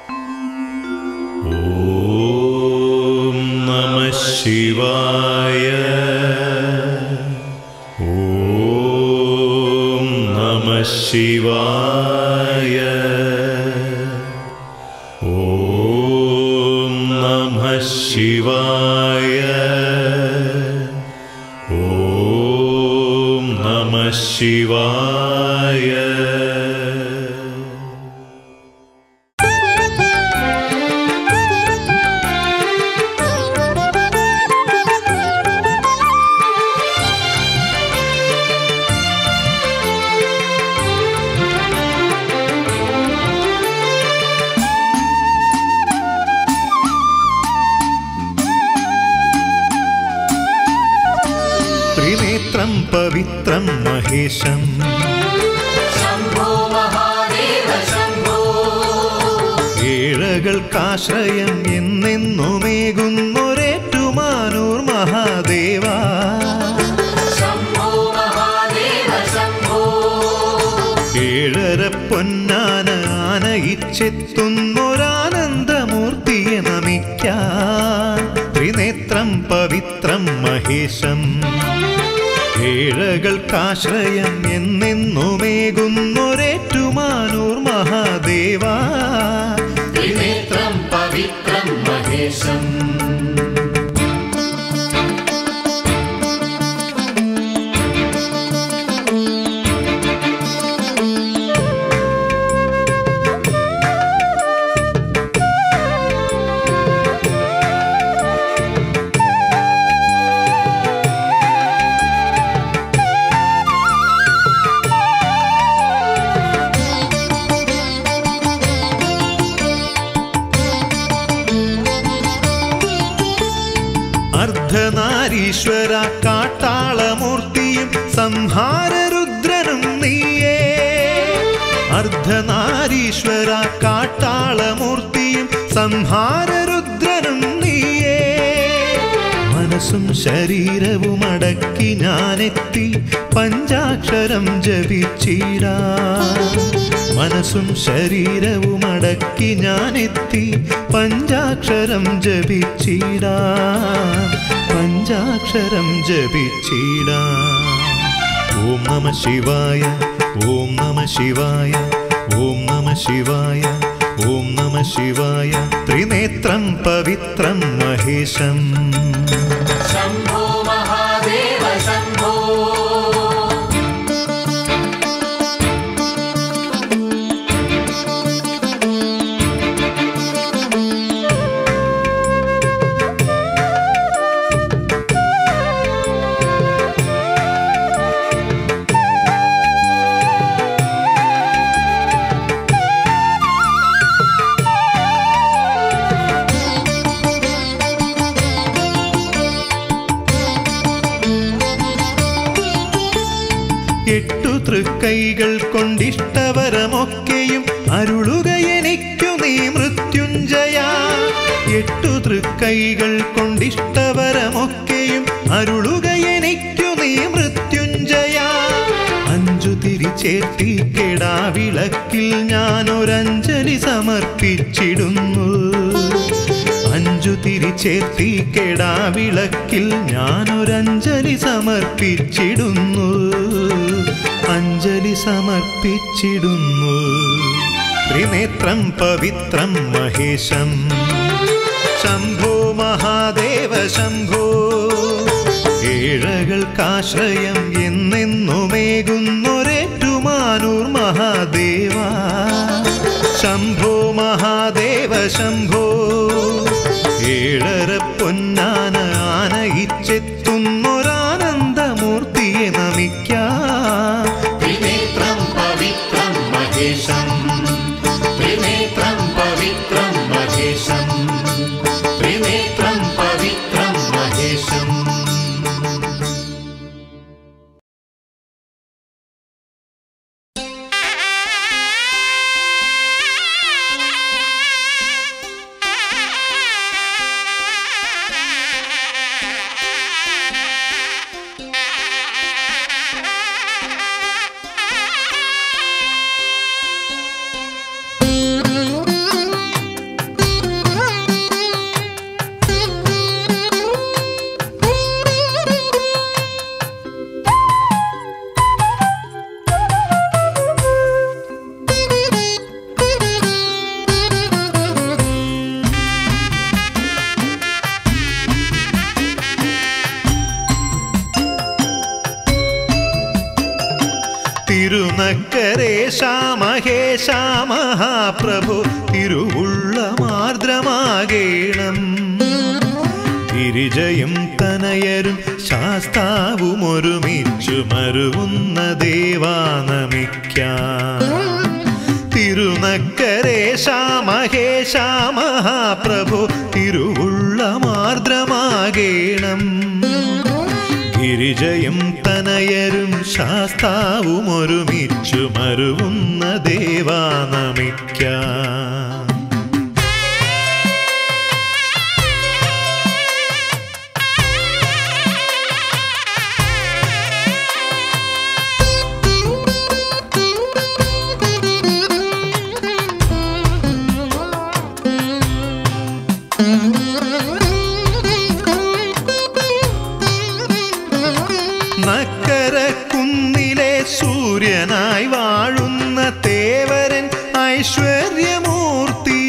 ഓം നമ ശിവായ ഓം നമ ശിവായ ഓം നമ ശിവായ ഓം നമ ശിവായ ത്രിനേത്രം പവിത്രം മഹേശം शम्भो महादेव शम्भो ഏഴകൾക്കാശ്രയം എന്നെന്നുമേകുന്നൊരേറ്റുമാനൂർ മഹാദേവ शम्भो महादेव शम्भो ഏഴര പൊന്നാന ആനയിച്ചെത്തുന്നൊരാനന്ദമൂർത്തിയെ നമിക്കാൻ ത്രിനേത്രം പവിത്രം മഹേശം ഏഴകൾക്കാശ്രയം എന്നെന്നുമേകുന്നൊരേറ്റുമാനൂർ മഹാദേവ त्रिनेत्रं पवित्रं महेशम् അർദ്ധനാരീശ്വര കാട്ടാളമൂർത്തിയും സംഹാരരുദ്രനും നീയേ അർദ്ധനാരീശ്വര കാട്ടാളമൂർത്തിയും സംഹാരരുദ്രനും നീയേ മനസ്സും ശരീരവും അടക്കി ഞാനെത്തി പഞ്ചാക്ഷരം ജപിച്ചിടാ മനസ്സും ശരീരവും അടക്കി ഞാനെത്തി പഞ്ചാക്ഷരം ജപിച്ചിടാ പഞ്ചാക്ഷരം ജപിച്ചിടാ ഓം നമ ശിവായ ഓം നമ ശിവായ ഓം നമ ശിവായ ഓം നമ ശിവായ ത്രിനേത്രം പവിത്രം മഹേശം शम्भो महादेव शम्भो എട്ടു തൃക്കൈകൾ കൊണ്ടിഷ്ടവരമൊക്കെയും അരുളുക എനിക്കു നീ മൃത്യുഞ്ജയ എട്ടു തൃക്കൈകൾ കൊണ്ടിഷ്ടവരമൊക്കെയും അരുളുക എനിക്കു നീ മൃത്യുഞ്ജയ അഞ്ചു തിരിച്ചേറ്റി കെടാവിളക്കിൽ ഞാനൊരഞ്ജലി സമർപ്പിച്ചിടുന്നു അഞ്ചു തിരിച്ചേത്തി കെടാവിളക്കിൽ ഞാനൊരഞ്ജലി സമർപ്പിച്ചിടുന്നു അഞ്ജലി സമർപ്പിച്ചിടുന്നു ത്രിനേത്രം പവിത്രം മഹേശം ശംഭോ മഹാദേവ ശംഭോ ഏഴകൾക്കാശ്രയം എന്നെന്നുമേകുന്നൊരേറ്റുമാനൂർ മഹാദേവ ശംഭോ മഹാദേവ ശംഭോ ഏഴര പൊന്നാന ആനയിച്ചെത്തുന്നൊരാനന്ദമൂർത്തിയെ നമിക്കാം त्रिनेत्रं पवित्रं महेशम् त्रिनेत्रं पवित्रं महेशम् त्रिनेत्रं पवित्रं महेशम् Thank you. തിരുനക്കരേശ മഹേശ മഹാപ്രഭു തിരുവുള്ള മാർദ്രമാകേണം ഗിരിജയും തനയരും ശാസ്താവും ഒരുമിച്ചു മരുവുന്ന ദേവാനമിക്കാം തിരുനക്കരേശ മഹേശ മഹാപ്രഭു തിരുവുള്ള മാർദ്രമാകേണം ഗിരിജയും തനയരും ശാസ്താവും ഒരുമിച്ചു മരുവുന്ന ദേവാനമിക്കാം നക്കര കുന്നിലെ സൂര്യനായി വാഴുന്ന തേവരൻ ഐശ്വര്യമൂർത്തി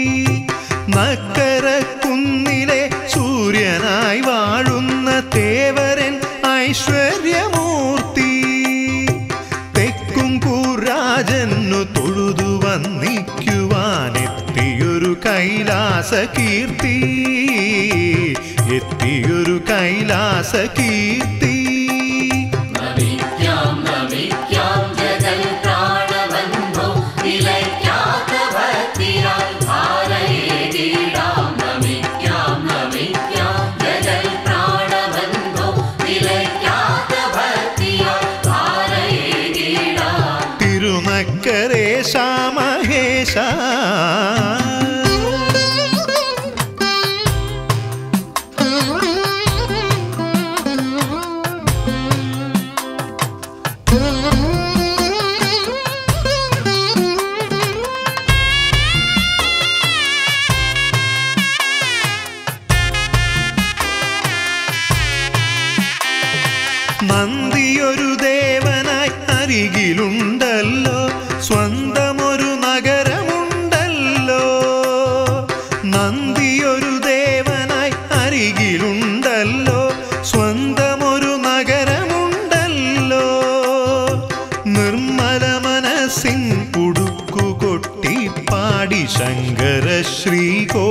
നക്കര കുന്നിലെ സൂര്യനായി വാഴുന്ന തേവരൻ ഐശ്വര്യമൂർത്തി തെക്കും കൂരാജന്നു തൊഴുതു വന്നിക്കുവാനെത്തിയൊരു കൈലാസ കീർത്തി എത്തിയൊരു കൈലാസ കീർത്തി നമിക്കാം നമിക്കാം ജഗൽ പ്രാണബന്ധോ നിലയ്ക്കാത്ത ഭക്തിയാൽ ഭാരയേകിടാം നമിക്കാം നമിക്കാം ജഗൽ പ്രാണബന്ധോ നിലയ്ക്കാത്ത ഭക്തിയാൽ ഭാരയേകിടാം തിരുനക്കരേശ മഹേശ നന്ദിയൊരു ദേവനായി അരികിലുണ്ടല്ലോ സ്വന്തമൊരു നഗരമുണ്ടല്ലോ നന്ദിയൊരു ദേവനായി അരികിലുണ്ടല്ലോ സ്വന്തമൊരു നഗരമുണ്ടല്ലോ നിർമ്മല മനസ്സിൻ ഉടുക്കു കൊട്ടി പാടി ശങ്കര ശ്രീ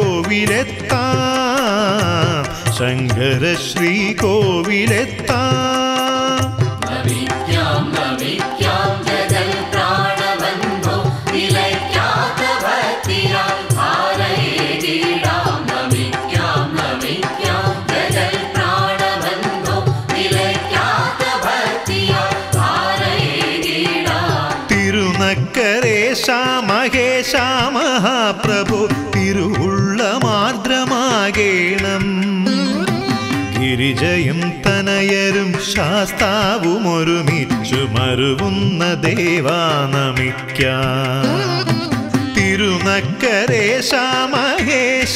കോവിലെത്താം ശങ്കര ശ്രീ കോവിലെത്താം നമിക്കാം നമിക്കാം ജഗൽ പ്രാണബന്ധോ നിലയ്ക്കാത്ത ഭക്തിയാൽ ഭാരയേകിടാം നമിക്കാം നമിക്കാം ജഗൽ പ്രാണബന്ധോ നിലയ്ക്കാത്ത ഭക്തിയാൽ ഭാരയേകിടാം തിരുനക്കരേശ മഹേശ മഹാപ്രഭു തിരുവുള്ള മാർദ്രമാകേണം ഗിരിജയും തനയരും ശാസ്താവും ഒരുമിച്ചു മരുവുന്ന ദേവാനമിക്കാം തിരുനക്കരേശ മഹേശ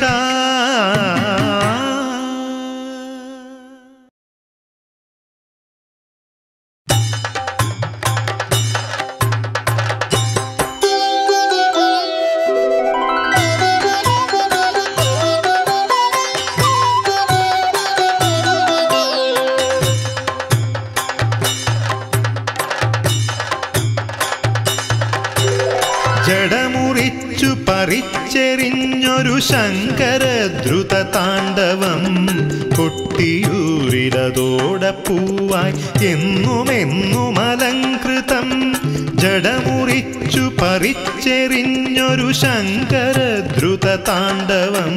ജടമുറിച്ചു പറിച്ചെറിഞ്ഞൊരു ശങ്കര ദ്രുത താണ്ഡവം കൊട്ടിയൂരിലതോടെ പൂവായി എന്നുമെന്നും അലങ്കൃതം ജടമുറിച്ചു പറിച്ചെറിഞ്ഞൊരു ശങ്കര ദ്രുത താണ്ഡവം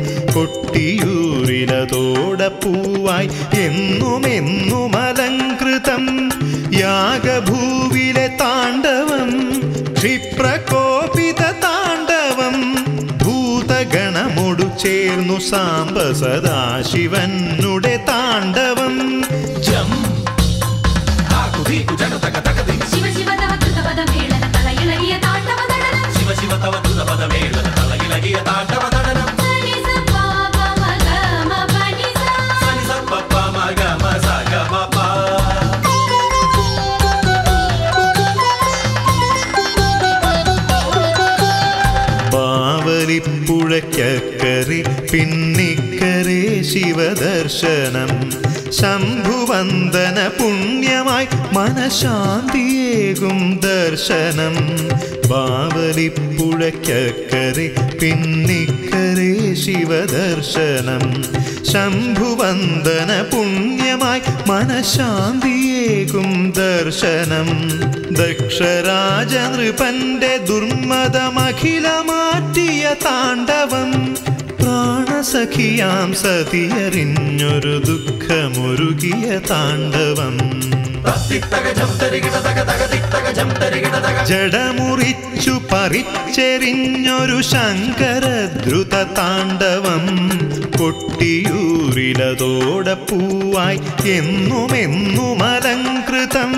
കൊട്ടിയൂരിലതോടെ പൂവായി എന്നുമെന്നും അലങ്കൃതം യാഗഭൂവിലെ താണ്ഡവം ക്ഷിപ്രകോപിത താണ്ഡവം ഭൂതഗണമൊടു ചേർന്നു സാംബ സദാശിവനുടെ താണ്ഡവം ജം താക്കു ധീക്കു ജനു തക തക ധീ ಶಿವ ಶಿವ ತವ ಧೃತ ಪದ ಮೇಳನ ತಲ ಇಳಗಿಯ ತಾಂಡವ ದಡನ ಶಿವ ಶಿವ ತವ ದುದ ಪದ ಮೇಳನ ತಲ ಇಲಗಿಯ ತಾಂಡವ ತಡನಂ ಸನಿ ಸ ಪ ಪ ಮ ಗ ಮ ಪ ನಿ ಸ ಸನಿ ಸ ಪ ಪ ಮ ಗ ಮ ಸ ಗ ಮ ಪ ബാവലി ബാവലിപ്പുഴയ്ക്കക്കരെ പിന്നിക്കരെ ശിവദർശനം ശംഭുവന്ദന പുണ്യമായി മനഃശാന്തിയേകും ദർശനം ബാവലിപ്പുഴയ്ക്കക്കരെ പിന്നിക്കരെ ശിവദർശനം ശംഭുവന്ദന പുണ്യമായി മനഃശാന്തിയേകും ദർശനം ദക്ഷരാജ നൃപന്റെ ദുർമതമഖില മാറ്റിയ താണ്ഡവം പ്രാണസഖിയാം സതിയറിഞ്ഞൊരു ദുഃഖമൊരുകിയ താണ്ഡവം ജഡമുറിച്ചു പറിച്ചെറിഞ്ഞൊരു ശങ്കരദ്രുത താണ്ഡവം കൊട്ടിയൂരിലതോടെ പൂവായി എന്നുമെന്നും അലങ്കൃതം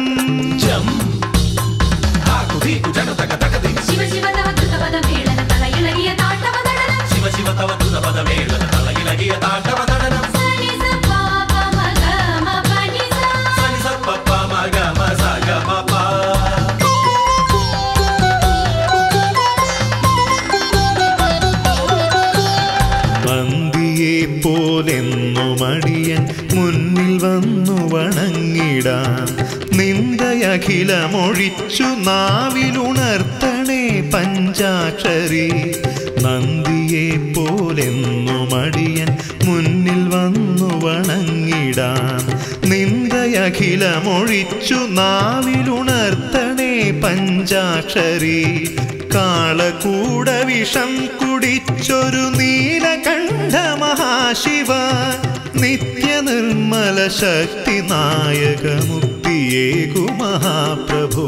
ശിവ ശിവ തവ ദ്രുതപദ മേളന തലയിളകിയ താണ്ഡവ നടനം സനി സ പാപ മഗ മ പനി സ മന്ദിയെ പോലെന്നു മടിയൻ മുന്നിൽ വന്നു വണങ്ങിടാം നിന്ദയഖിലമൊഴിച്ചു നാവിലുണർത്തണേ പഞ്ചാക്ഷരി നന്ദിയെ പോലെന്നു മടിയൻ മുന്നിൽ വന്നു വണങ്ങിടാം നിന്ദയഖിലമൊഴിച്ചു നാവിലുണർത്തണേ പഞ്ചാക്ഷരി കാളകൂട വിഷം കുടിച്ചൊരു നീലകണ്ഠ മഹാശിവ നിത്യനിർമ്മല ശക്തി നായക മുക്തിയേകു മഹാപ്രഭോ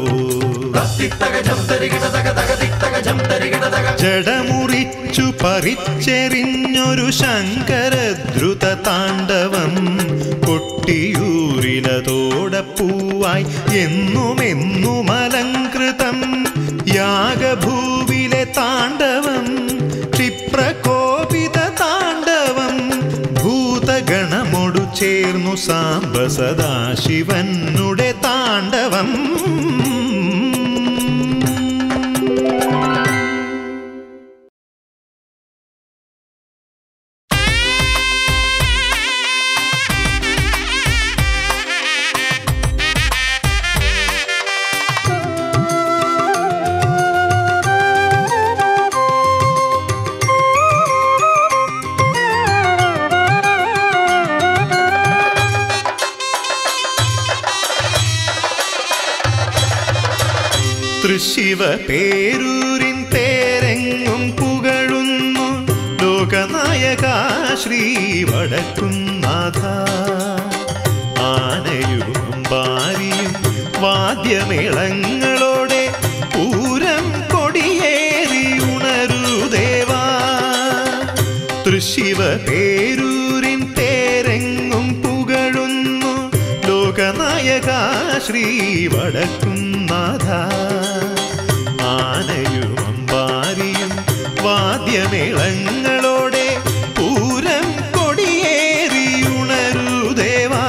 ജഡമുറിച്ചു പറിച്ചെറിഞ്ഞൊരു ശങ്കരദ്രുത താണ്ഡവം കൊട്ടിയൂരിലതോടെ പൂവായി എന്നുമെന്നും അലങ്കൃതം യാഗഭൂവിലെ താണ്ഡവം ക്ഷിപ്രകോപിത താണ്ഡവം ഭൂതഗണമൊടു ചേർന്നു സാംബ സദാശിവനുടെ താണ്ഡവം തൃശിവ പേരൂരിൻ പേരെങ്ങും പുകഴുന്നു ലോകനായക ശ്രീ വടക്കുന്നാഥ ആനയും അമ്പാരിയും വാദ്യമേളങ്ങളോടെ പൂരം കൊടിയേറി ഉണരൂ ദേവാ തൃശിവ പേരൂരിൻ പേരെങ്ങും പുകഴുന്നു ലോകനായക ശ്രീ വടക്കുന്നാഥ ആനയും അമ്പാരിയും വാദ്യമേളങ്ങളോടെ പൂരം കൊടിയേറി ഉണരൂ ദേവാ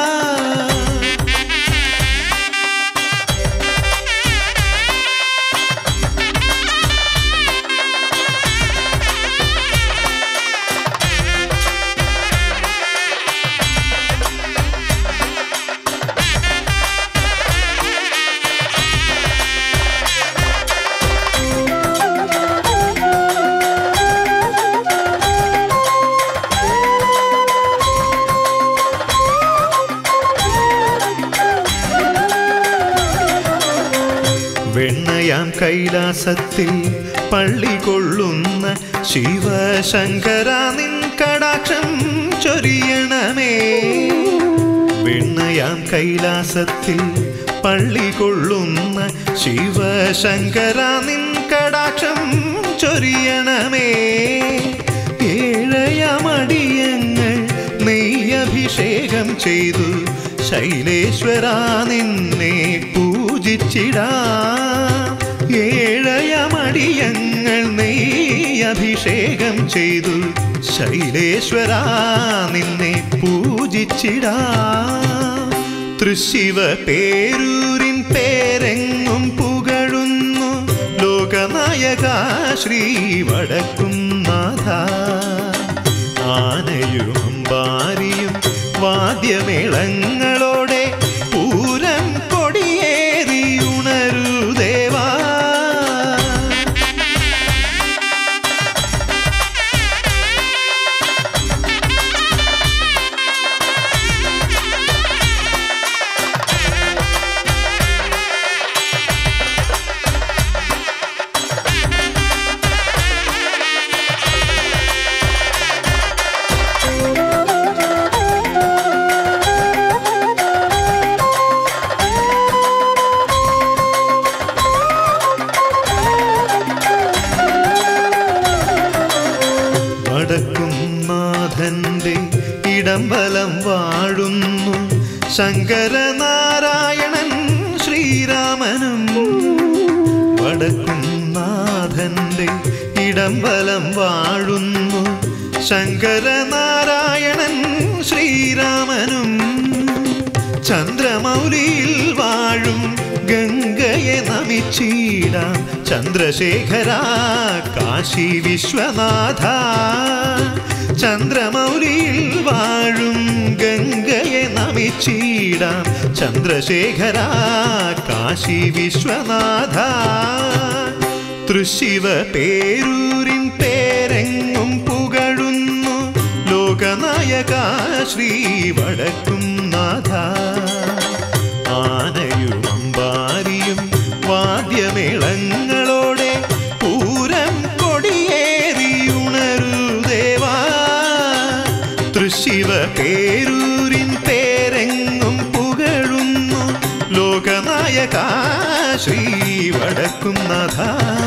വെണ്ണയാം കൈലാസത്തിൽ പള്ളി കൊള്ളുന്ന ശിവശങ്കര നിൻ കടാക്ഷം ചൊരിയണമേ വെണ്ണയാം കൈലാസത്തിൽ പള്ളി കൊള്ളുന്ന ശിവശങ്കര നിൻ കടാക്ഷം ചൊരിയണമേ ഏഴയമടിയങ്ങൾ നെയ്യഭിഷേകം ചെയ്തു ശൈലേശ്വര നിന്നെ പൂജിച്ചിടാം ഏഴയമടിയങ്ങൾ നെയ്യഭിഷേകം ചെയ്തു ശൈലേശ്വര നിന്നെ പൂജിച്ചിടാം തൃശിവ പേരൂരിൻ പേരെങ്ങും പുകഴുന്നു ലോകനായ ലോകനായക ശ്രീ വടക്കും നാഥ ആനയും അമ്പാരിയും വാദ്യമേളങ്ങളോടെ പൂരം കൊടിയേറി ഉണരൂ ദേവാ വടക്കും നാഥന്റെ ഇടംബലം വാഴുന്നു ശങ്കരനാരായണൻ ശ്രീരാമനും വടക്കും നാഥന്റെ ഇടംബലം വാഴുന്നു ശങ്കരനാരായണൻ ശ്രീരാമനും ചന്ദ്രമൗലിയിൽ വാഴും ഗംഗയെ നമിച്ചിടാം ചന്ദ്രശേഖര കാശി വിശ്വനാഥ ചന്ദ്രമൗലിയിൽ വാഴും ഗംഗയെ നമിച്ചിടാം ചന്ദ്രശേഖര കാശി വിശ്വനാഥ തൃശിവ പേരൂരിൻ പേരെങ്ങും പുകഴുന്നു ലോകനായക ശ്രീ വടക്കും നാഥ ആനയും അമ്പാരിയും വാദ്യമേളങ്ങളോടെ പൂരം കൊടിയേറി ഉണരൂ ദേവാ തൃശിവ പേരൂരിൻ പേരെങ്ങും പുകഴുന്നു ലോകനായക ശ്രീ വടക്കും നാഥ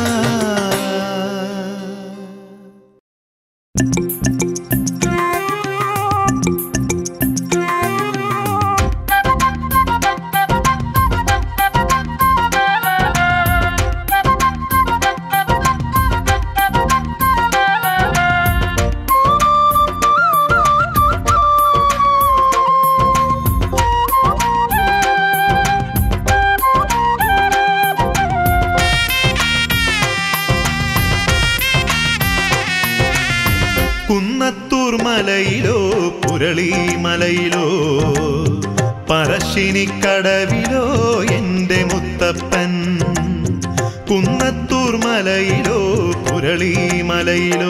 കുന്നത്തൂർ മലയിലോ പുരളി മലയിലോ പറശ്ശിനിക്കടവിലോ എൻ്റെ മുത്തപ്പൻ കുന്നത്തൂർ മലയിലോ പുരളി മലയിലോ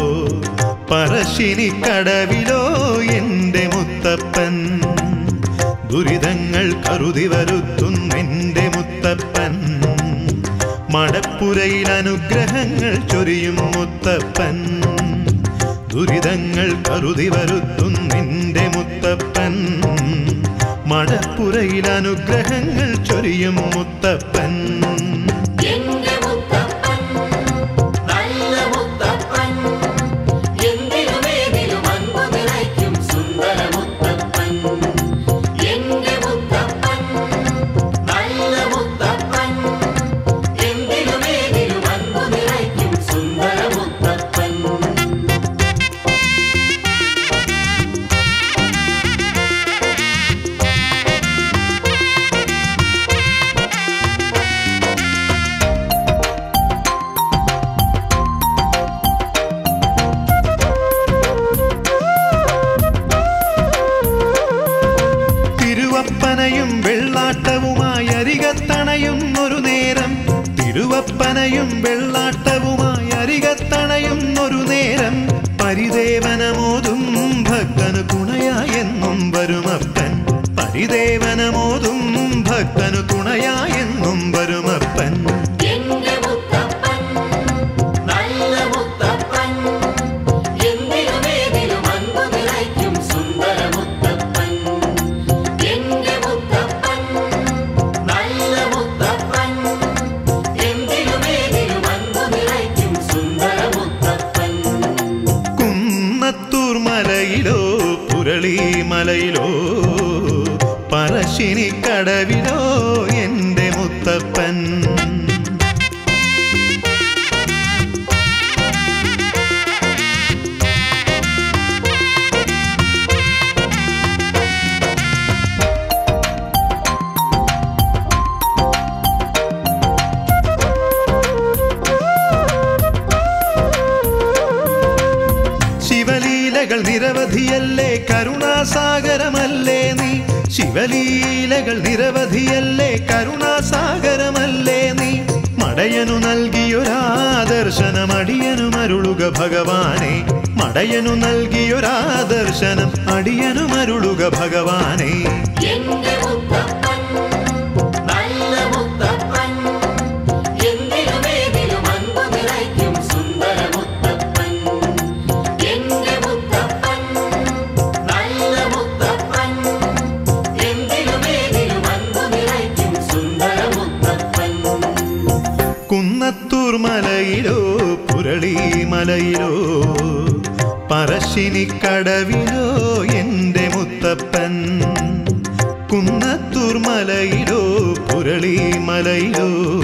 പറശ്ശിനിക്കടവിലോ എൻ്റെ മുത്തപ്പൻ ദുരിതങ്ങൾ കരുതി വരുത്തുന്നെൻ്റെ മുത്തപ്പൻ മടപ്പുരയിൽ അനുഗ്രഹങ്ങൾ ചൊരിയും മുത്തപ്പൻ ദുരിതങ്ങൾ കരുതി വരുത്തുന്നെൻ്റെ മുത്തപ്പൻ മടപ്പുരയിൽ അനുഗ്രഹങ്ങൾ ചൊരിയും മുത്തപ്പൻ എന്റെ മുത്തപ്പൻ നല്ല മുത്തപ്പൻ എന്തിനുമേതിലും അൻപു നിറയ്ക്കും സുന്ദര മുത്തപ്പൻ എന്റെ മുത്തപ്പൻ നല്ല മുത്തപ്പൻ എന്തിനുമേതിലും അൻപു നിറയ്ക്കും സുന്ദര മുത്തപ്പൻ തിരുവപ്പനയും വെള്ളാട്ടവുമായി അരികത്തണയും ഒരു നേരം തിരുവപ്പനയും വെള്ളാട്ടവുമായി അരികത്തണയും ഒരു നേരം പരിദേവനമോതും ഭക്തനു തുണയായെന്നും വരുമപ്പൻ പരിദേവനമോതും ഭക്തനു തുണയായെന്നും വരുമപ്പൻ എന്റെ മുത്തപ്പൻ നല്ല മുത്തപ്പൻ എന്തിനുമേതിലും അൻപു നിറയ്ക്കും സുന്ദര മുത്തപ്പൻ എന്റെ മുത്തപ്പൻ നല്ല മുത്തപ്പൻ എന്തിനുമേതിലും അൻപു നിറയ്ക്കും സുന്ദര മുത്തപ്പൻ കുന്നത്തൂർ മലയിലോ പുരളി മലയിലോ പറശ്ശിനിക്കടവിലോ എൻ്റെ മുത്തപ്പൻ നിരവധിയല്ലേ കരുണാസാഗരമല്ലേ നീ ശിവലീലകൾ നിരവധിയല്ലേ കരുണാസാഗരമല്ലേ നീ മടയനു നൽകിയൊരാദർശനം അടിയനു മരുളുക ഭഗവാനെ മടയനു നൽകിയൊരാദർശനം അടിയനു മരുളുക ഭഗവാനെ എന്റെ മുത്തപ്പൻ നല്ല മുത്തപ്പൻ എന്തിനുമേതിലും അൻപു നിറയ്ക്കും സുന്ദര മുത്തപ്പൻ എന്റെ മുത്തപ്പൻ നല്ല മുത്തപ്പൻ എന്തിനുമേതിലും അൻപു നിറയ്ക്കും സുന്ദര മുത്തപ്പൻ കുന്നത്തൂർ മലയിലോ പുരളി മലയിലോ പറശ്ശിനിക്കടവിലോ എൻ്റെ മുത്തപ്പൻ കുന്നത്തൂർ മലയിലോ പുരളി മലയിലോ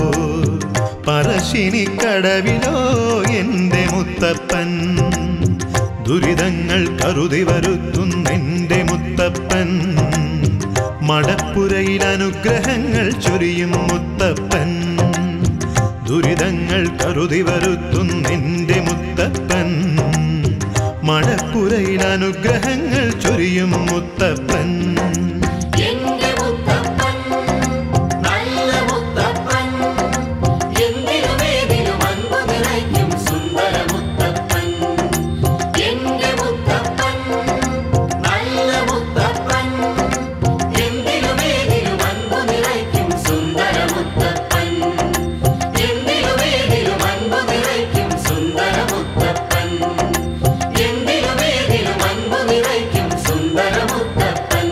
പറശ്ശിനിക്കടവിലോ എൻ്റെ മുത്തപ്പൻ ദുരിതങ്ങൾ കരുതി വരുത്തുന്നെൻ്റെ മുത്തപ്പൻ മടപ്പുരയിൽ അനുഗ്രഹങ്ങൾ ചൊരിയും മുത്തപ്പൻ ദുരിതങ്ങൾ കരുതി വരുത്തുന്നെൻ്റെ മുത്തപ്പൻ മടപ്പുരയിൽ അനുഗ്രഹങ്ങൾ ചൊരിയും മുത്തപ്പൻ എന്റെ മുത്തപ്പൻ നല്ല മുത്തപ്പൻ എന്തിനുമേതിലും അൻപു നിറയ്ക്കും സുന്ദര മുത്തപ്പൻ എന്റെ മുത്തപ്പൻ നല്ല മുത്തപ്പൻ എന്തിനുമേതിലും അൻപു നിറയ്ക്കും സുന്ദര മുത്തപ്പൻ എന്തിനുമേതിലും അൻപു നിറയ്ക്കും സുന്ദര മുത്തപ്പൻ എന്തിനുമേതിലും അൻപു നിറയ്ക്കും സുന്ദര മുത്തപ്പൻ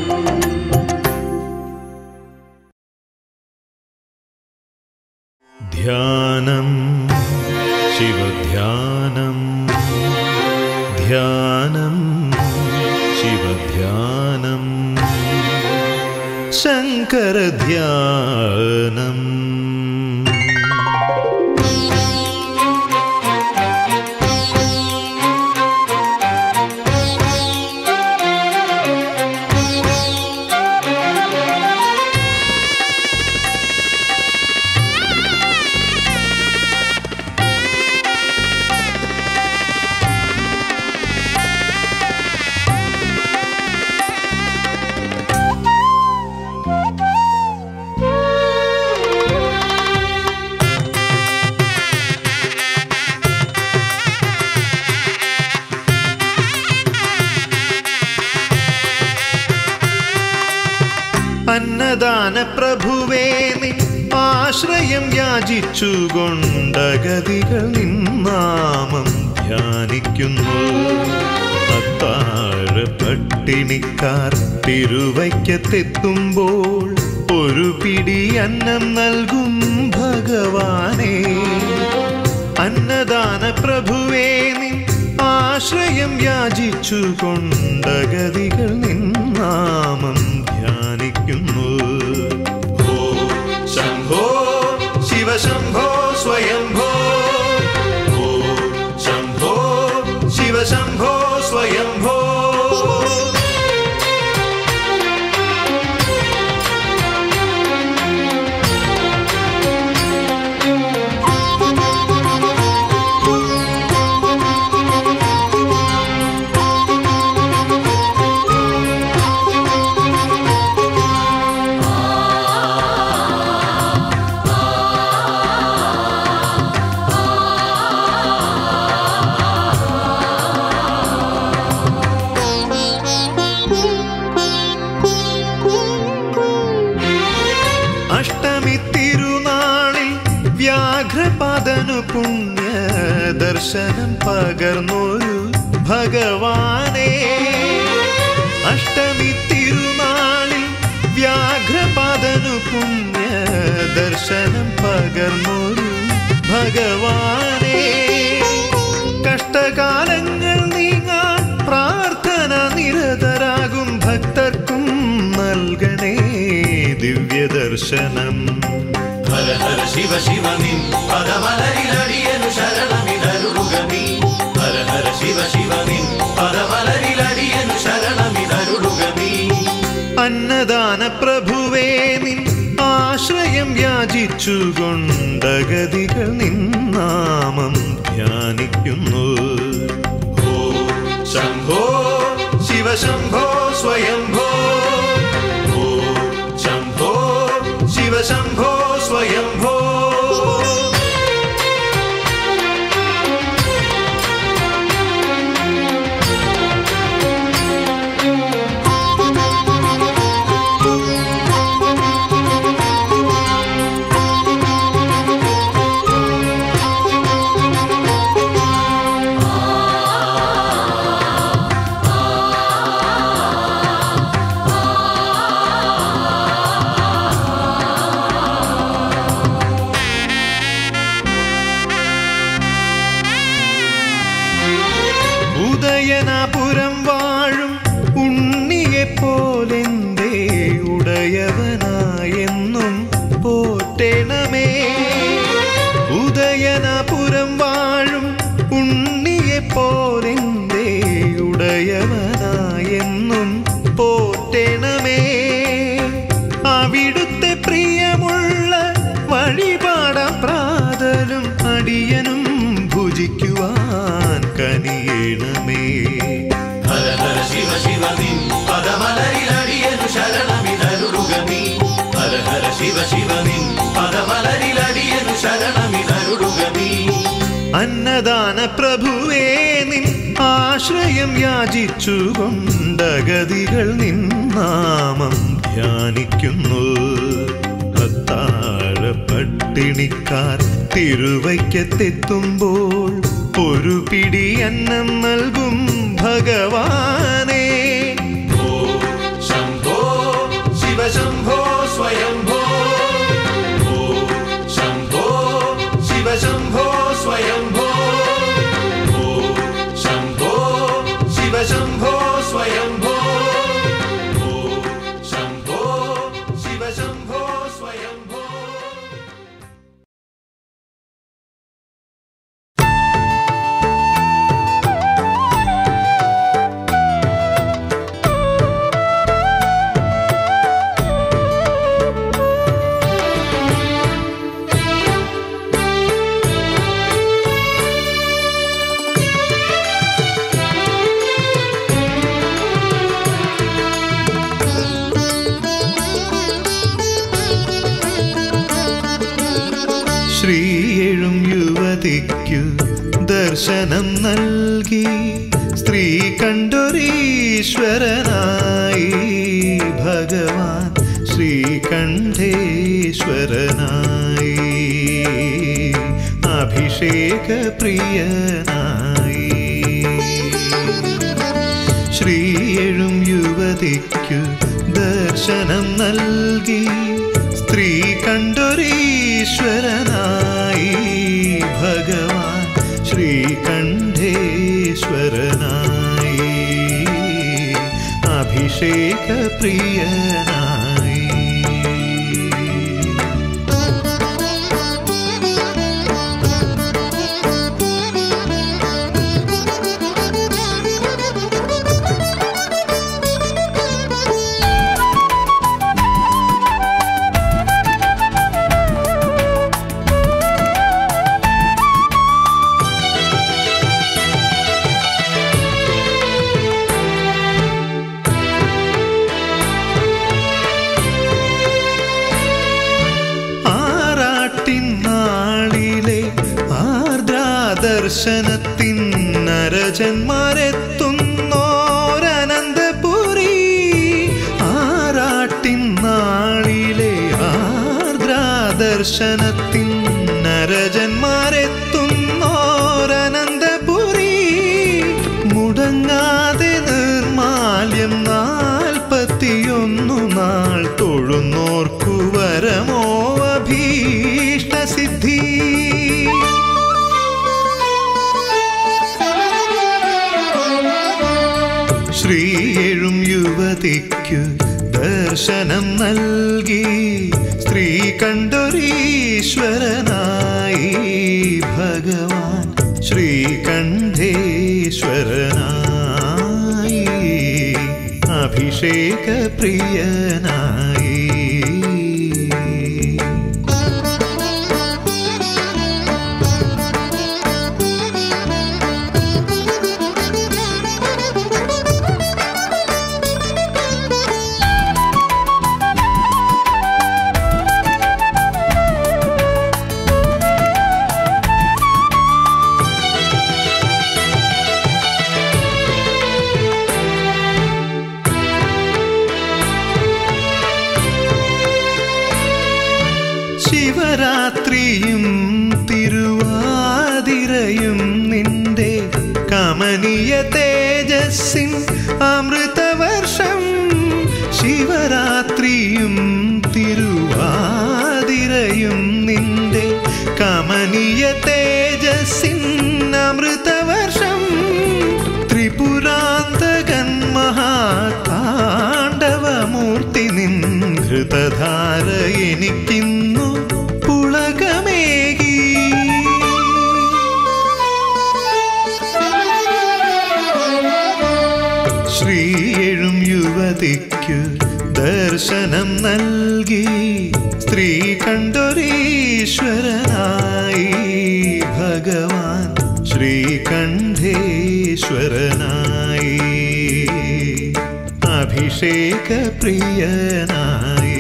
ധ്യാനം ശിവധ്യാനം ധ്യാനം ശിവധ്യാനം ശങ്കരധ്യാനം അന്നദാന പ്രഭുവേ നിൻ ആശ്രയം യാചിച്ചുകൊണ്ടഗതികൾ നിന്നാമം ധ്യാനിക്കുന്നു അത്താഴ പട്ടിണിക്കാർ തിരുവയ്ക്കത്തെത്തുമ്പോൾ ഒരു പിടി അന്നം നൽകും ഭഗവാനേ അന്നദാന പ്രഭുവേ നിൻ ആശ്രയം യാചിച്ചുകൊണ്ടഗതികൾ നിന്നാമം ധ്യാനിക്കുന്നു ഓ ശംഭോ ശിവശംഭോ സ്വയംഭോ ഓ ശംഭോ ശിവശംഭോ സ്വയംഭോ അഷ്ടമി തിരുനാളിൽ വ്യാഘ്രപാദനു പുണ്യ ദർശനം പകർന്നൊരു ഭഗവാനെ അഷ്ടമി തിരുനാളിൽ വ്യാഘ്രപാദനു പുണ്യ ദർശനം പകർന്നൊരു ഭഗവാനെ കഷ്ടകാലങ്ങൾ നീങ്ങാൻ പ്രാർത്ഥന നിരതരാകും ഭക്തർക്കും നൽകണേ ദിവ്യദർശനം ഹര ഹര ശിവ ശിവ നിൻ പദമലരിലടിയനു ശരണമിതരുളുക നീ ഹര ഹര ശിവ ശിവ നിൻ പദമലരിലടിയനു ശരണമിതരുളുക നീ അന്നദാന പ്രഭുവേ നിൻ ആശ്രയം യാചിച്ചുകൊണ്ടഗതികൾ നിന്നാമം ധ്യാനിക്കുന്നു ഓ ശംഭോ ശിവശംഭോ സ്വയംഭോ ഓ ശംഭോ ശിവശംഭോ സ്വയംഭോ ഉദയനാപുരം വാഴും ഉണ്ണിയെ പോലെന്തേ ഉടയവനായെന്നും പോറ്റണമേ ഉദയനാപുരം വാഴും ഉണ്ണിയെ പോലെന്തേ ഉടയവനായെന്നും പോറ്റണമേ അവിടുത്തെ പ്രിയമുള്ള വഴിപാട പ്രാതലും അടിയനും ഭുജിക്കുവാൻ കനിയണമേ ഹര ഹര ശിവ ശിവ നിൻ പദമലരിലടിയനു ശരണമിതരുളുകമീ ഹര ഹര ശിവ ശിവ നിൻ പദമലരിലടിയനു ശരണമിതരുളുകമീ അന്നദാന പ്രഭുവേ നിൻ ആശ്രയം യാചിച്ചുകൊണ്ടഗതികൾ നിന്നാമം ധ്യാനിക്കുന്നു അത്താഴ പട്ടിണിക്കാർ തിരുവയ്ക്കത്തെത്തുമ്പോൾ ഒരു പിടി അന്നം നൽകും ഭഗവാനേ ഓ ശംഭോ ശിവശംഭോ സ്വയംഭോ ഓ ശംഭോ ശിവശംഭോ സ്വയംഭോ ഓ ശംഭോ ശിവശംഭോ സ്വയംഭോ ഓ ശംഭോ ശിവശംഭോ സ്വയംഭോ ശ്രീയെഴും യുവതിക്കു ദർശനം നൽകി സ്ത്രീ കണ്ടൊരീശ്വരനായി ഭഗവാൻ ശ്രീകണ്ഠേശ്വരനായി അഭിഷേക പ്രിയനായി ശ്രീയെഴും യുവതിക്കു ദർശനം നൽകി സ്ത്രീ കണ്ടൊരീശ്വരനായി ഭഗവാൻ ശ്രീകണ്ഠേശ്വരനായി അഭിഷേക പ്രിയനായി ആറാട്ടിനാളിലെ ആർദ്രാദർശനത്തിൻ നരജന്മാരെത്തുന്നോരനന്തപുരി ആറാട്ടിനാളിലെ ആർദ്രാദർശനത്തിൻ നരജന്മാരെത്തുന്നോരനന്തപുരി മുടങ്ങാതെ നിർമാല്യം നാൽപ്പത്തിയൊന്നു നാൾ തൊഴുന്നോർക്കു വരമോ അഭീഷ്ടസിദ്ധി ശ്രീയെഴും യുവതിക്കു ദർശനം നൽകി സ്ത്രീ കണ്ടൊരീശ്വരനായി ഭഗവാൻ ശ്രീകണ്ഠേശ്വരനായി അഭിഷേക പ്രിയനായി തേജസ്സിൻ അമൃതവർഷം ശിവരാത്രിയും തിരുവാതിരയും നിന്റെ കമനീയ തേജസ്സിൻ അമൃതവർഷം ത്രിപുരാന്തകൻ മഹാതാണ്ഡവമൂർത്തി നിൻ ഹൃതധാര എനിക്കിന്നു പുളകമേകി ശ്രീയെഴും യുവതിക്കു ദർശനം നൽകി സ്ത്രീ കണ്ടൊരീശ്വരനായി ഭഗവാൻ ശ്രീകണ്ഠേശ്വരനായി അഭിഷേക പ്രിയനായി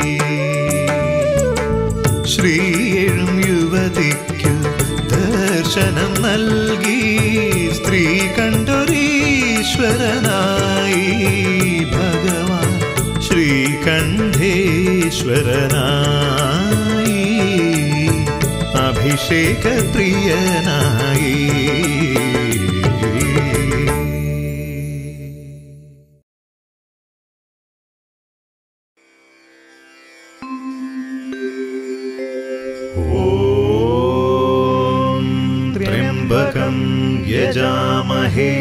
ശ്രീയെഴും യുവതിക്കു ദർശനം നൽകി സ്ത്രീ കണ്ടൊരീശ്വരനായി ഭഗവാൻ ശ്രീകണ്ഠേശ്വരനായി അഭിഷേക പ്രിയനായി ॐ त्र्यम्बकं यजामहे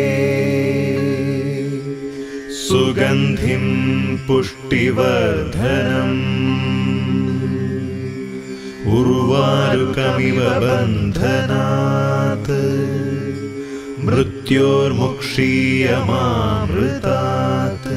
सुगन्धिं पुष्टिवर्धनम् उर्वारुकमिव बन्धनात् मृत्योर्मुक्षीयमामृतात्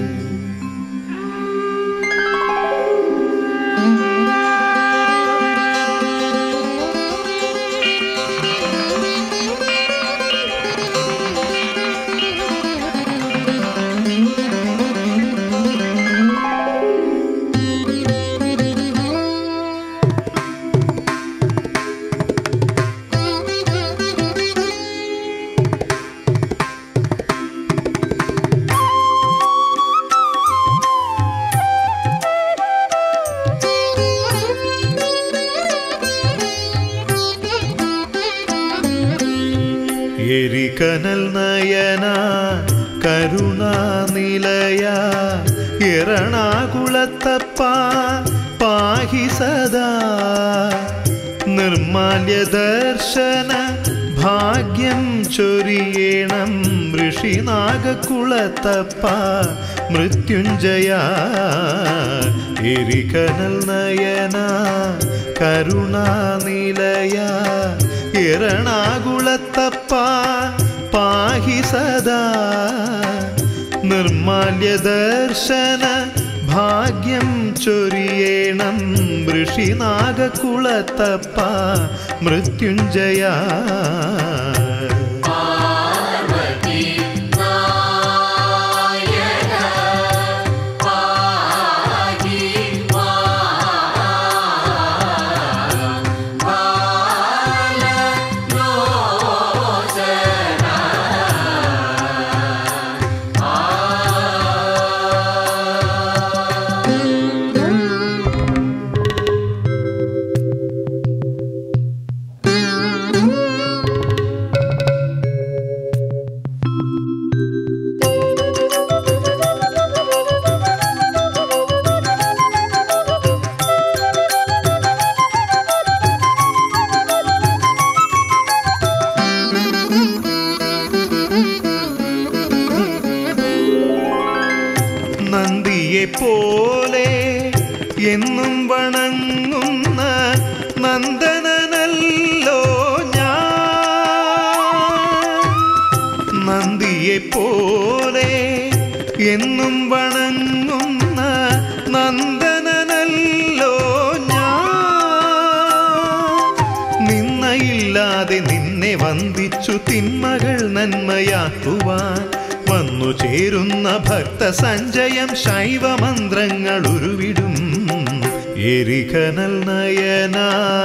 എരികനൽ നയന കരുണാനിലയ എറണാകുളത്തപ്പ പാഹി സദാ നിർമാല്യ ദർശന ഭാഗ്യം ചൊരിയേണം ഋഷിനാഗക്കുളത്തപ്പ മൃത്യുഞ്ജയ എരികനൽ നയന കരുണാനിലയ എറണാകുളത്തപ്പ പാഹി സദാ നിർമാല്യ ദർശന ഭാഗ്യം ചൊരിയേണം ഋഷിനാഗക്കുളത്തപ്പ മൃത്യുഞ്ജയ പാർവതി നായക പാഹി ബാലലോചന നന്ദിയെ പോലെ എന്നും വണങ്ങുന്ന നന്ദനനല്ലോ ഞാൻ നന്ദിയെ പോലെ എന്നും വണങ്ങുന്ന നന്ദനനല്ലോ ഞാൻ നിന്നയില്ലാതെ നിന്നെ വന്ദിച്ചു തിന്മകൾ നന്മയാക്കുവാൻ വന്നു ചേരുന്ന ഭക്ത സഞ്ചയം ശൈവമന്ത്രങ്ങൾ ഉരുവിടും എരികനൽ നയന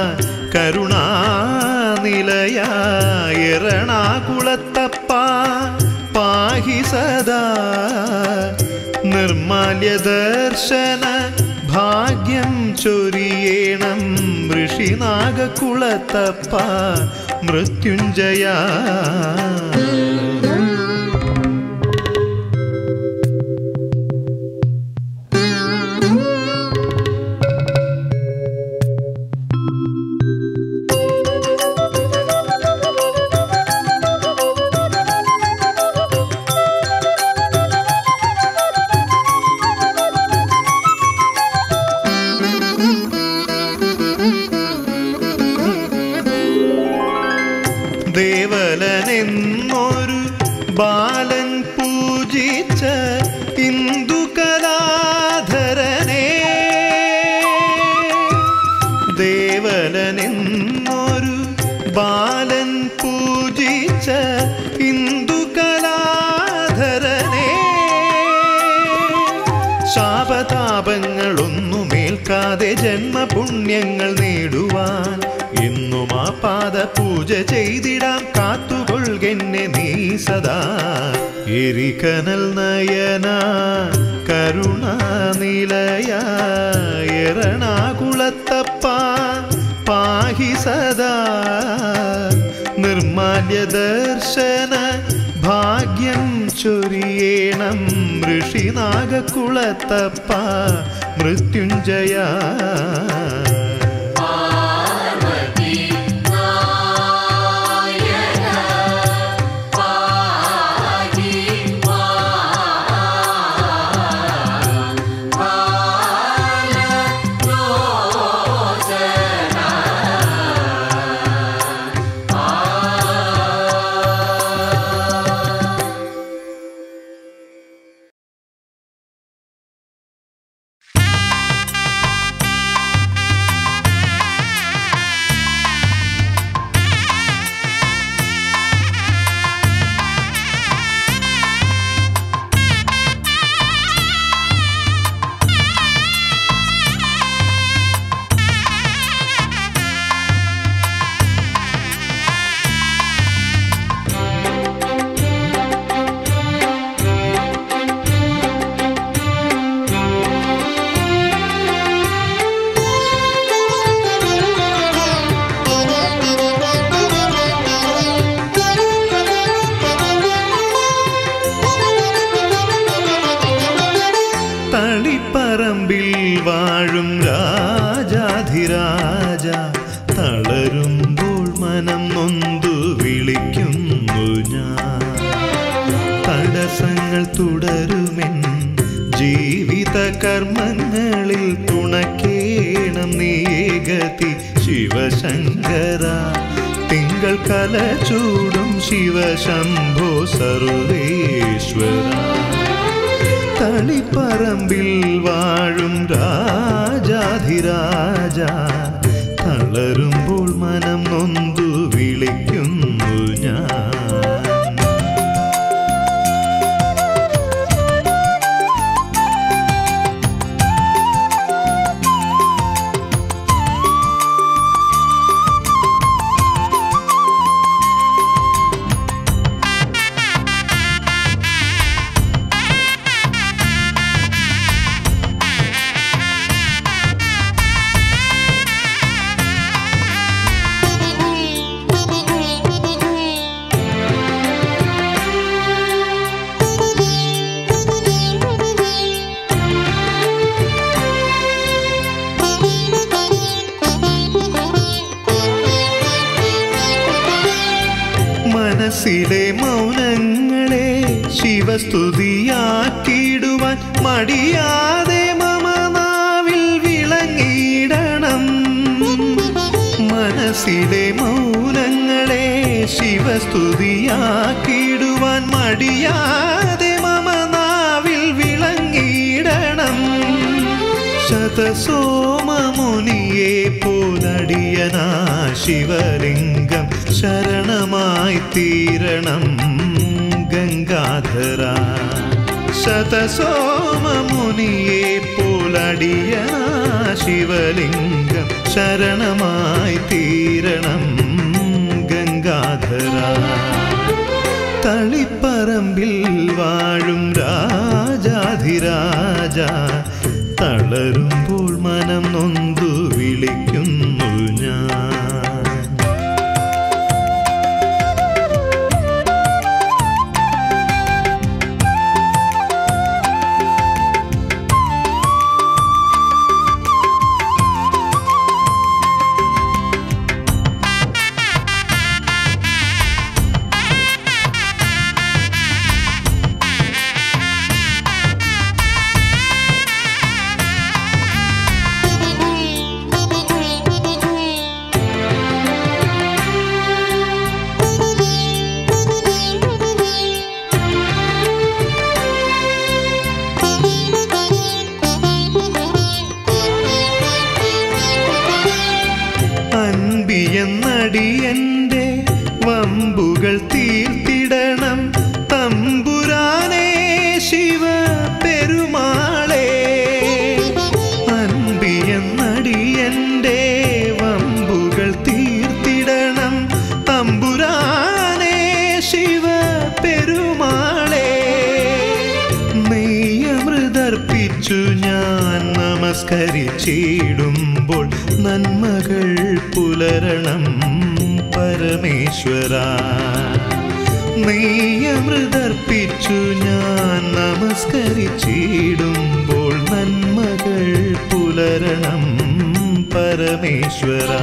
കരുണാനിലയ എറണാകുളത്തപ്പ പാഹി സദാ നിർമാല്യ ദർശന ഭാഗ്യം ചൊരിയേണം ഋഷിനാഗക്കുളത്തപ്പ മൃത്യുഞ്ജയ ദേവലനെന്നൊരു ബാലൻ പൂജിച്ച ഇന്ദുകലാധരനെ ദേവലനെന്നൊരു ബാലൻ പൂജിച്ച ഇന്ദുകലാധരനെ ശാപതാപങ്ങളൊന്നുമേൽക്കാതെ ജന്മപുണ്യങ്ങൾ നേടുവാൻ എന്നും ആ പാദ പൂജ ചെയ്തിടാം കാത്തുകൊള്ളുകെന്നെ നീ സദാ എരികനൽ നയന കരുണാനിലയ എറണാകുളത്തപ്പ പാഹി സദാ നിർമാല്യ ദർശന ഭാഗ്യം ചൊരിയേണം ഋഷിനാഗക്കുളത്തപ്പ മൃത്യുഞ്ജയ തളിപ്പറമ്പിൽ വാഴും രാജാധിരാജ തളരുമ്പോൾ മനം നൊന്തു വിളിക്കുന്നു ഞാൻ തടസ്സങ്ങൾ തുടരുമെൻ ജീവിത കർമ്മങ്ങളിൽ തുണക്കേണം നീഗതി ശിവശങ്കര തിങ്കൾ കല ചൂടും ശിവശംഭോ സർവേശ്വര തളിപ്പറമ്പിൽ വാഴും രാജാധിരാജ തളരുമ്പോൾ മനം നൊന്തു വിളിക്കുന്നു ഞാൻ മനസ്സിലെ മൗനങ്ങളെ ശിവസ്തുതിയാക്കിയിടുവാൻ മടിയാതെ മമ നാവിൽ വിളങ്ങിയിടണം മനസ്സിലെ മൗനങ്ങളെ ശിവസ്തുതിയാക്കിയിടുവാൻ മടിയാതെ മമ നാവിൽ വിളങ്ങിയിടണം ശതസോമമുനിയെ പോലടിയനാ ശിവലിംഗം ശരണമായി തീരണം ഗംഗാധര ശതസോമമുനിയെ പോലടിയനാ ശിവലിംഗം ശരണമായി തീരണം ഗംഗാധര തളിപ്പറമ്പിൽ വാഴും രാജാധിരാജ തളരുമ്പോൾ മനം നൊന്തു വിളിക്കുന്നു ഞാൻ Thank you. തീർത്തിടണം തമ്പുരാനേ ശിവ പെരുമാളേ അൻപിയെന്നടിയന്റെ വമ്പുകൾ തീർത്തിടണം തമ്പുരാനേ ശിവ പെരുമാളേ നെയ്യമൃതർപ്പിച്ചു ഞാൻ നമസ്കരിച്ചിടുമ്പോൾ നന്മകൾ പുലരണം പരമേശ്വര നെയ്യമൃതർപ്പിച്ചു ഞാൻ നമസ്കരിച്ചിടുമ്പോൾ നന്മകൾ പുലരണം പരമേശ്വര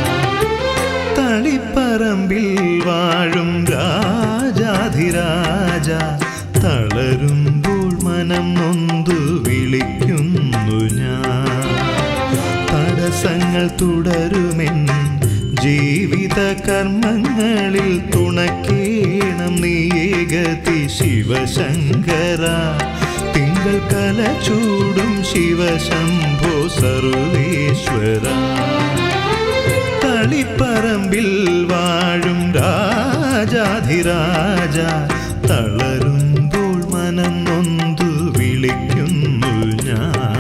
തളിപ്പറമ്പിൽ വാഴും രാജാധിരാജ തളരുമ്പോൾ മനം നൊന്തു വിളിക്കുന്നു ഞാൻ തടസ്സങ്ങൾ തുടരുമെൻ ജീവിത കർമ്മങ്ങളിൽ തുണക്കേണം നീയേകതി ശിവശങ്കര തിങ്കൾ കല ചൂടും ശിവശംഭോ സർവേശ്വര തളിപ്പറമ്പിൽ വാഴും രാജാധിരാജ തളരുമ്പോൾ മനം നൊന്തു വിളിക്കുന്നു ഞാൻ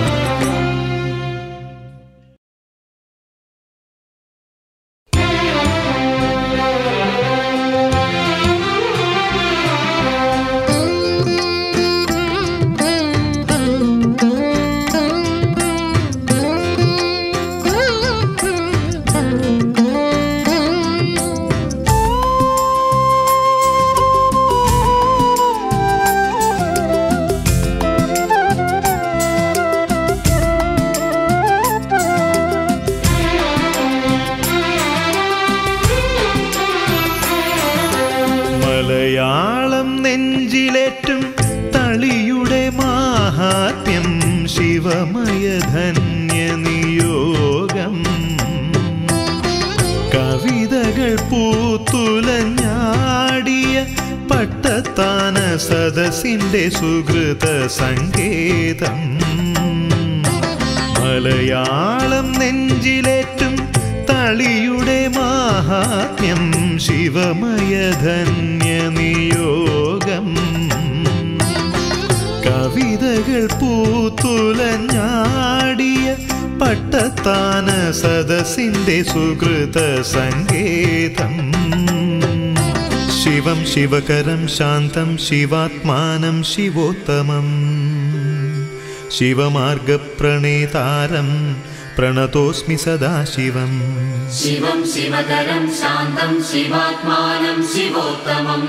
മലയാളം നെഞ്ചിലേറ്റും തളിയുടെ മാഹാത്മ്യം ശിവമയധന്യ നിയോഗം കവിതകൾ പൂത്തുലഞ്ഞാടിയ പട്ടത്താന സദസ്സിന്റെ സുഹൃത സങ്കേതം മലയാളം നെഞ്ചിലേറ്റും തളിയുടെ മാഹാത്മ്യം ശിവമയധന്യ നിയോഗം കവിതകൾ പൂത്തുലഞ്ഞാടിയ പട്ടത്താന സദസ്സിന്റെ സുഹൃത സങ്കേതം ശിവം ശിവകരം ശാന്തം ശിവാത്മാനം ശിവോത്തമം ശിവമാർഗപ്രണേതാരം പ്രണതോസ്മി സദാശിവം शिवं शिवकरं शान्तं शिवात्मानं शिवोत्तमम्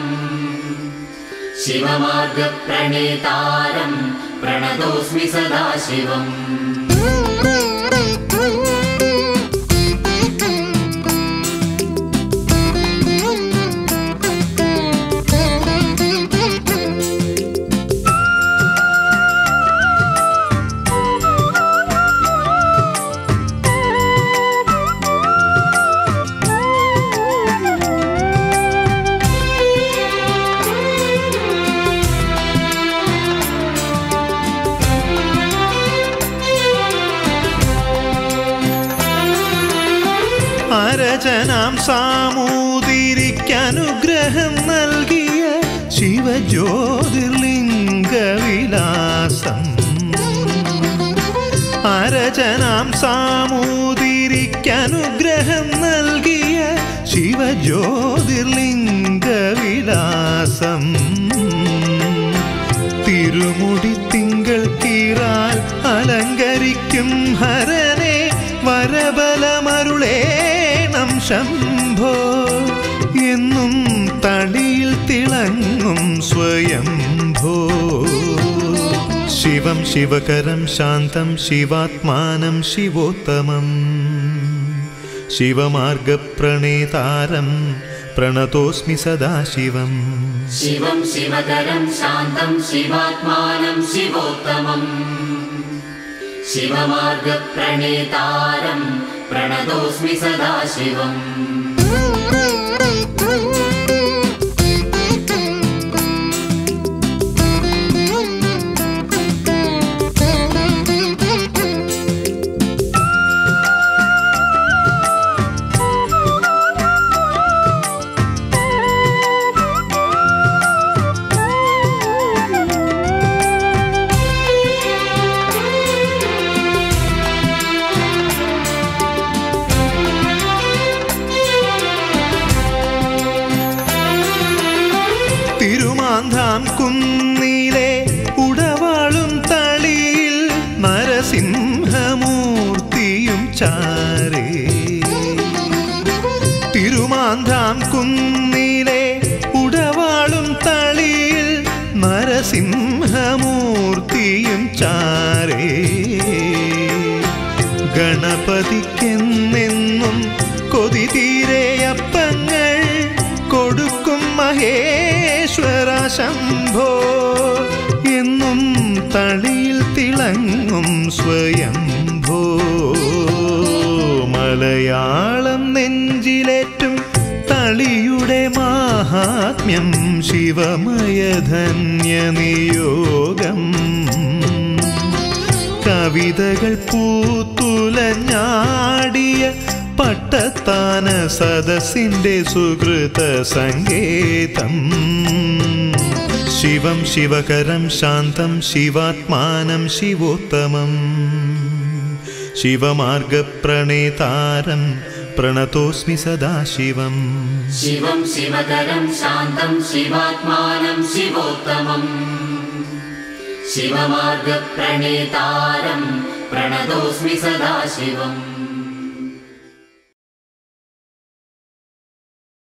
शिवमार्गप्रणेतारं प्रणतोऽस्मि सदा शिवम् അരചനാം സാമൂതിരിക്കനുഗ്രഹം നൽകിയ ശിവജ്യോതിർലിംഗവിലാസം അരചനാം സാമൂതിരിക്കനുഗ്രഹം നൽകിയ ശിവജ്യോതിർലിംഗവിലാസം തിരുമുടി തിങ്കൾ കീറാൽ അലങ്കരിക്കും ഹരനെ വരബലമരുളേണം ശംഭോ എന്നും തളിയിൽ തിളങ്ങും സ്വയംഭോ ശിവം ശിവകരം ശാന്തം ശിവാത്മാനം ശിവോത്തമം ശിവമാർഗപ്രണേതാരം പ്രണതോസ്മി സദാശിവം शिवं शिवकरं शान्तं शिवात्मानं शिवोत्तमम् शिवमार्गप्रणेतारं प्रणतोऽस्मि सदा शिवम् Thank you. തിരുമാന്ധാം കുന്നിലെ ഉടവാളും തളിയിൽ നരസിംഹമൂർത്തിയും ചാരേ തിരുമാന്ധാം കുന്നിലെ ഉടവാളും തളിയിൽ നരസിംഹമൂർത്തിയും ചാരേ ഗണപതിക്കെന്നെന്നും കൊതി തീരെയപ്പങ്ങൾ കൊടുക്കും മഹേശ്വര ശംഭോ എന്നും തളിയിൽ തിളങ്ങും സ്വയംഭോ മലയാളം നെഞ്ചിലേറ്റും തളിയുടെ മാഹാത്മ്യം ശിവമയധന്യ നിയോഗം കവിതകൾ പൂത്തുലഞ്ഞാടിയ പട്ടത്താന സദസ്സിന്റെ സുഹൃത സങ്കേതം ശിവം ശിവകരം ശാന്തം ശിവാത്മാനം ശിവോത്തമം ശിവമാർഗപ്രണേതാരം പ്രണതോസ്മി സദാശിവം शिवं शिवकरं शान्तं शिवात्मानं शिवोत्तमम् शिवमार्गप्रणेतारं प्रणतोऽस्मि सदा शिवम्